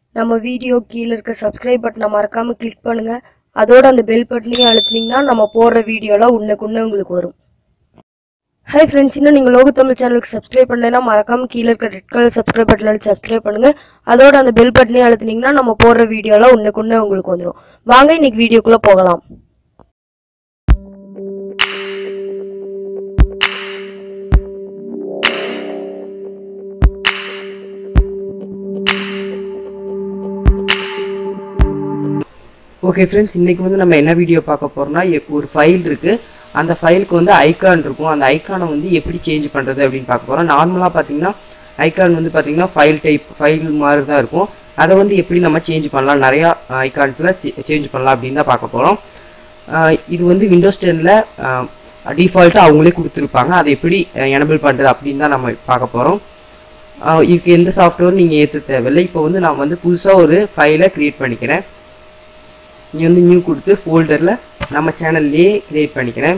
நம்ம வீடியோ கீழே இருக்க சப்ஸ்கிரைப் பட்டனை மறக்காமல் கிளிக் பண்ணுங்கள் அதோட அந்த பெல் பட்டனையும் அழுத்துனீங்கன்னா நம்ம போடுற வீடியோலாம் உன்னுக்குன்னே உங்களுக்கு வரும் ஹாய் ஃப்ரெண்ட்ஸ் இன்னும் நீங்கள் லோக தமிழ் சேனலுக்கு சப்ஸ்கிரைப் பண்ணலைன்னா மறக்காமல் கீழே இருக்க ரெட் கலர் சப்ஸ்கிரைப் பட்டனில் சப்ஸ்கிரைப் பண்ணுங்கள் அதோட அந்த பெல் பட்டனையும் அழுத்துனீங்கன்னா நம்ம போடுற வீடியோலாம் உன்னுக்குன்னே உங்களுக்கு வந்துடும் வாங்க இன்னைக்கு வீடியோக்குள்ளே போகலாம் ஓகே ஃப்ரெண்ட்ஸ் இன்றைக்கி வந்து நம்ம என்ன வீடியோ பார்க்க போகிறோம்னா ஒரு ஃபைல் இருக்குது அந்த ஃபைலுக்கு வந்து ஐகான் இருக்கும் அந்த ஐகானை வந்து எப்படி சேஞ்ச் பண்ணுறது அப்படின்னு பார்க்க போகிறோம் நார்மலாக பார்த்தீங்கன்னா ஐகான் வந்து பார்த்தீங்கன்னா ஃபைல் டைப் ஃபைல் மாதிரி தான் இருக்கும் அதை வந்து எப்படி நம்ம சேஞ்ச் பண்ணலாம் நிறையா ஐகான்ஸில் சேஞ்ச் பண்ணலாம் அப்படின்னு தான் பார்க்க போகிறோம் இது வந்து விண்டோஸ் டெனில் டிஃபால்ட்டாக அவங்களே கொடுத்துருப்பாங்க அதை எப்படி எனபிள் பண்ணுறது அப்படின்னு தான் நம்ம பார்க்க போகிறோம் இதுக்கு எந்த சாஃப்ட்வேரும் நீங்கள் ஏற்ற தேவையில்லை இப்போ வந்து நான் வந்து புதுசாக ஒரு ஃபைலை க்ரியேட் பண்ணிக்கிறேன் இங்கே வந்து நியூ கொடுத்து ஃபோல்டரில் நம்ம சேனல்லையே க்ரியேட் பண்ணிக்கிறேன்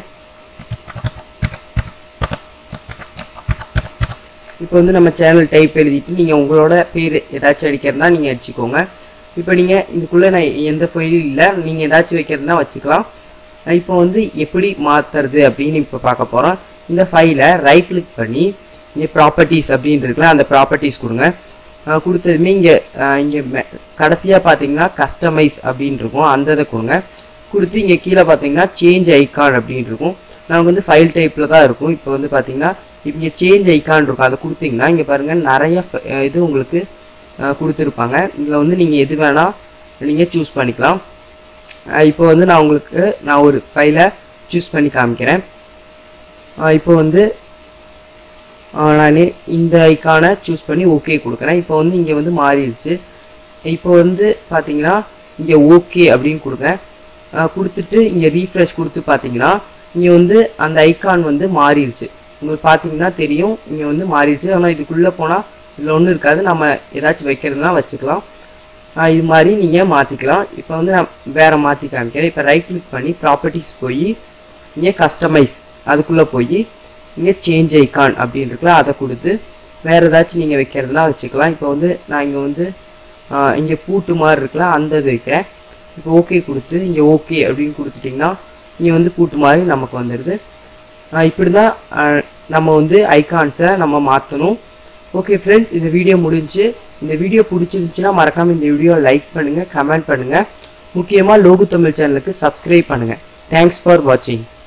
இப்போ வந்து நம்ம சேனல் டைப் எழுதிட்டு நீங்கள் உங்களோட பேர் ஏதாச்சும் அடிக்கிறதா நீங்கள் அடிச்சுக்கோங்க இப்போ நீங்கள் இதுக்குள்ளே நான் எந்த ஃபைலும் இல்லை நீங்கள் ஏதாச்சும் வைக்கிறதுனா வச்சுக்கலாம் இப்போ வந்து எப்படி மாற்றுறது அப்படின்னு இப்போ பார்க்க போகிறோம் இந்த ஃபைலை ரைட் கிளிக் பண்ணி இங்கே ப்ராப்பர்ட்டிஸ் அப்படின்னு இருக்குல்ல அந்த ப்ராப்பர்ட்டிஸ் கொடுங்க கொடுத்ததுமே இங்கே இங்கே கடைசியாக பார்த்தீங்கன்னா கஸ்டமைஸ் அப்படின்னு இருக்கும் அந்த இதை கொடுங்க கொடுத்து இங்கே கீழே பார்த்தீங்கன்னா சேஞ்ச் ஐக்கான் அப்படின்னு இருக்கும் நமக்கு வந்து ஃபைல் டைப்பில் தான் இருக்கும் இப்போ வந்து பார்த்தீங்கன்னா இங்கே சேஞ்ச் ஐக்கான் இருக்கும் அதை கொடுத்தீங்கன்னா இங்கே பாருங்கள் நிறைய இது உங்களுக்கு கொடுத்துருப்பாங்க இதில் வந்து நீங்கள் எது வேணால் நீங்கள் சூஸ் பண்ணிக்கலாம் இப்போ வந்து நான் உங்களுக்கு நான் ஒரு ஃபைலை சூஸ் பண்ணி காமிக்கிறேன் இப்போ வந்து நான் இந்த ஐக்கானை சூஸ் பண்ணி ஓகே கொடுக்குறேன் இப்போ வந்து இங்கே வந்து மாறிடுச்சு இப்போ வந்து பார்த்தீங்கன்னா இங்கே ஓகே அப்படின்னு கொடுங்க கொடுத்துட்டு இங்கே ரீஃப்ரெஷ் கொடுத்து பார்த்தீங்கன்னா இங்கே வந்து அந்த ஐக்கான் வந்து மாறிடுச்சு உங்களுக்கு பார்த்தீங்கன்னா தெரியும் இங்கே வந்து மாறிடுச்சு ஆனால் இதுக்குள்ளே போனால் இதில் ஒன்றும் இருக்காது நம்ம ஏதாச்சும் வைக்கிறதுனா வச்சுக்கலாம் இது மாதிரி நீங்கள் மாற்றிக்கலாம் இப்போ வந்து நான் வேறு மாற்றி காமிக்கிறேன் இப்போ ரைட் கிளிக் பண்ணி ப்ராப்பர்ட்டிஸ் போய் இங்கே கஸ்டமைஸ் அதுக்குள்ளே போய் இங்கே சேஞ்ச் ஐக்கான் அப்படின்னு இருக்குல்ல அதை கொடுத்து வேறு ஏதாச்சும் நீங்கள் வைக்கிறதுனா வச்சுக்கலாம் இப்போ வந்து நான் இங்கே வந்து இங்கே பூட்டு மாதிரி இருக்குல்ல அந்த இது வைக்கிறேன் இப்போ ஓகே கொடுத்து இங்கே ஓகே அப்படின்னு கொடுத்துட்டிங்கன்னா இங்கே வந்து பூட்டு மாதிரி நமக்கு வந்துடுது இப்படி தான் நம்ம வந்து ஐகான்ஸை நம்ம மாற்றணும் ஓகே ஃப்ரெண்ட்ஸ் இந்த வீடியோ முடிஞ்சு இந்த வீடியோ பிடிச்சிருந்துச்சுன்னா மறக்காமல் இந்த வீடியோ லைக் பண்ணுங்கள் கமெண்ட் பண்ணுங்கள் முக்கியமாக லோகு தமிழ் சேனலுக்கு சப்ஸ்கிரைப் பண்ணுங்கள் தேங்க்ஸ் ஃபார் வாட்சிங்